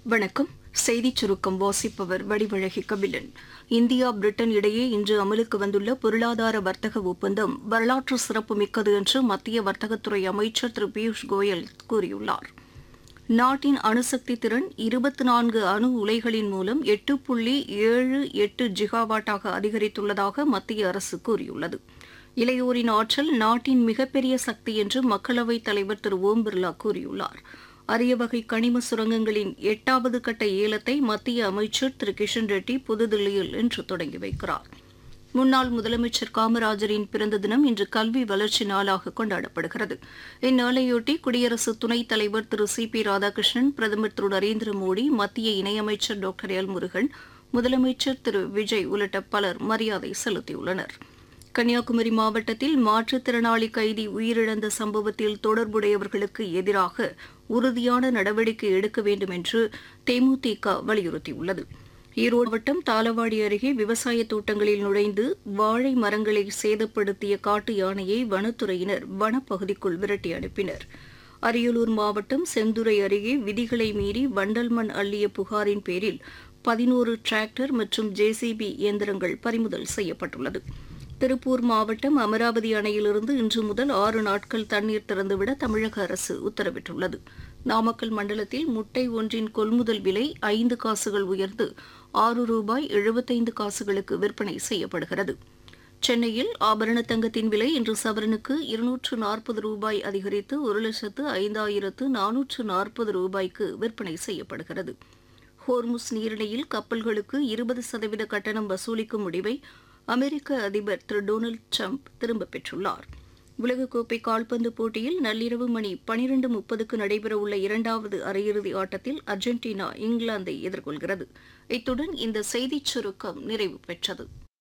வணக்கம் செய்திச் சுருக்கம் வாசிப்பவர் வடிவழகி கபிலன் இந்தியா பிரிட்டன் இடையே இன்று அமலுக்கு வந்துள்ள பொருளாதார வர்த்தக ஒப்பந்தம் வரலாற்று சிறப்புமிக்கது என்று மத்திய வர்த்தகத்துறை அமைச்சர் திரு பியூஷ் கோயல் கூறியுள்ளார் நாட்டின் அணுசக்தி திறன் இருபத்தி நான்கு அணு உலைகளின் மூலம் எட்டு புள்ளி ஏழு எட்டு ஜிகாவாட்டாக அதிகரித்துள்ளதாக மத்திய அரசு கூறியுள்ளது இளையோரின் ஆற்றல் நாட்டின் மிகப்பெரிய சக்தி என்று மக்களவைத் தலைவர் திரு ஓம் பிர்லா கூறியுள்ளார் அரிய வகை கனிம சுரங்கங்களின் எட்டாவது கட்ட ஏலத்தை மத்திய அமைச்சர் திரு கிஷன் ரெட்டி புதுதில்லியில் இன்று தொடங்கி வைக்கிறார் முன்னாள் முதலமைச்சர் காமராஜரின் பிறந்த தினம் இன்று கல்வி வளர்ச்சி நாளாக கொண்டாடப்படுகிறது இந்நாளையொட்டி குடியரசு துணைத் தலைவர் திரு சி பி ராதாகிருஷ்ணன் பிரதமர் திரு நரேந்திர மோடி மத்திய இணையமைச்சர் டாக்டர் எல் முருகன் முதலமைச்சர் திரு விஜய் உள்ளிட்ட பலர் மரியாதை செலுத்தியுள்ளனர் கன்னியாகுமரி மாவட்டத்தில் மாற்றுத்திறனாளி கைதி உயிரிழந்த சம்பவத்தில் தொடர்புடையவர்களுக்கு எதிராக உறுதியான நடவடிக்கை எடுக்க வேண்டும் என்று தேமுதிக வலியுறுத்தியுள்ளது ஈரோடு மாவட்டம் தாளவாடி அருகே விவசாய தோட்டங்களில் நுழைந்து வாழை மரங்களை சேதப்படுத்திய காட்டு யானையை வனத்துறையினர் வனப்பகுதிக்குள் விரட்டி அனுப்பினர் அரியலூர் மாவட்டம் செந்துறை அருகே விதிகளை மீறி வண்டல் மண் அள்ளிய புகாரின் பேரில் பதினோரு டிராக்டர் மற்றும் ஜேசிபி இயந்திரங்கள் பறிமுதல் செய்யப்பட்டுள்ளது திருப்பூர் மாவட்டம் அமராவதி அணையிலிருந்து இன்று முதல் ஆறு நாட்கள் தண்ணீர் திறந்துவிட தமிழக அரசு உத்தரவிட்டுள்ளது நாமக்கல் மண்டலத்தில் முட்டை ஒன்றின் கொள்முதல் விலை ஐந்து காசுகள் உயர்ந்து ஆறு ரூபாய் எழுபத்தைந்து காசுகளுக்கு விற்பனை செய்யப்படுகிறது சென்னையில் ஆபரண தங்கத்தின் விலை இன்று சவரனுக்கு இருநூற்று நாற்பது ரூபாய் அதிகரித்து ஒரு லட்சத்து ஐந்தாயிரத்து நானூற்று நாற்பது ரூபாய்க்கு விற்பனை செய்யப்படுகிறது ஹோர்முஸ் நீரிணையில் கப்பல்களுக்கு இருபது சதவீத கட்டணம் வசூலிக்கும் முடிவை அமெரிக்க அதிபர் திரு டொனால்டு ட்ரம்ப் திரும்பப் பெற்றுள்ளார் உலகக்கோப்பை கால்பந்து போட்டியில் நள்ளிரவு மணி பனிரெண்டு முப்பதுக்கு நடைபெறவுள்ள இரண்டாவது அரையிறுதி ஆட்டத்தில் அர்ஜென்டினா இங்கிலாந்தை எதிர்கொள்கிறது இத்துடன் இந்த செய்திச் சுருக்கம் நிறைவு பெற்றது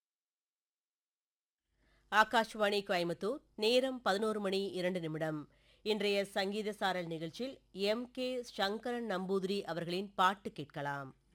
ஆகாஷ்வாணி கோயம்புத்தூர் நேரம் பதினோரு மணி இரண்டு நிமிடம் இன்றைய சங்கீத சாரல் நிகழ்ச்சியில் எம் கே சங்கரன் நம்பூதிரி அவர்களின் பாட்டு கேட்கலாம்